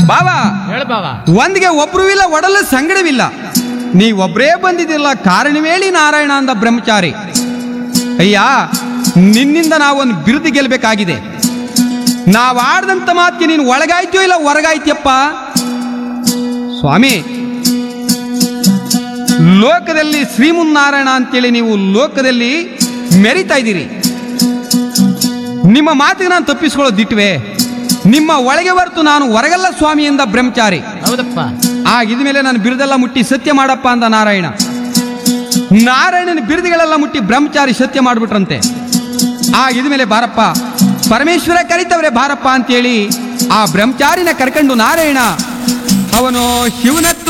ಬಾವ ಹೇಳ ಬಾವ ಒಂದಿಗೆ ಒಬ್ರು ಇಲ್ಲ ಒಡಲ ಸಂಗಡವಿಲ್ಲ ನೀವೊಬ್ರೇ ಬಂದಿದ್ದಿಲ್ಲ ಕಾರಣವೇಳಿ ನಾರಾಯಣ ಅಂದ ಬ್ರಹ್ಮಚಾರಿ ಅಯ್ಯ ನಿನ್ನಿಂದ ನಾವೊಂದು ಬಿರುದು ಗೆಲ್ಲಬೇಕಾಗಿದೆ ನಾವು ಆಡ್ದಂತ ಮಾತಿಗೆ ನೀನು ಒಳಗಾಯ್ತೀಯೋ ಇಲ್ಲ ಹೊರಗಾಯ್ತಿಯಪ್ಪ ಸ್ವಾಮಿ ಲೋಕದಲ್ಲಿ ಶ್ರೀಮನ್ನಾರಾಯಣ ಅಂತೇಳಿ ನೀವು ಲೋಕದಲ್ಲಿ ಮೆರಿತಾ ಇದ್ದೀರಿ ನಿಮ್ಮ ಮಾತಿಗೆ ನಾನು ತಪ್ಪಿಸ್ಕೊಳ್ಳೋದು ದಿಟ್ವೆ ನಿಮ್ಮ ಒಳಗೆ ಹೊರತು ನಾನು ಹೊರಗಲ್ಲ ಸ್ವಾಮಿ ಎಂದ ಬ್ರಹ್ಮಚಾರಿ ಹೌದಪ್ಪ ಆಗಿದ ಮೇಲೆ ನಾನು ಬಿರುದೆಲ್ಲ ಮುಟ್ಟಿ ಸತ್ಯ ಮಾಡಪ್ಪ ಅಂದ ನಾರಾಯಣ ನಾರಾಯಣನ ಬಿರುದುಗಳೆಲ್ಲ ಮುಟ್ಟಿ ಬ್ರಹ್ಮಚಾರಿ ಸತ್ಯ ಮಾಡ್ಬಿಟ್ರಂತೆ ಆಗಿದ ಮೇಲೆ ಬಾರಪ್ಪ ಪರಮೇಶ್ವರ ಕರಿತವ್ರೆ ಬಾರಪ್ಪ ಅಂತೇಳಿ ಆ ಬ್ರಹ್ಮಚಾರಿನ ಕರ್ಕೊಂಡು ನಾರಾಯಣ ಅವನು ಶಿವನ ಹತ್ರ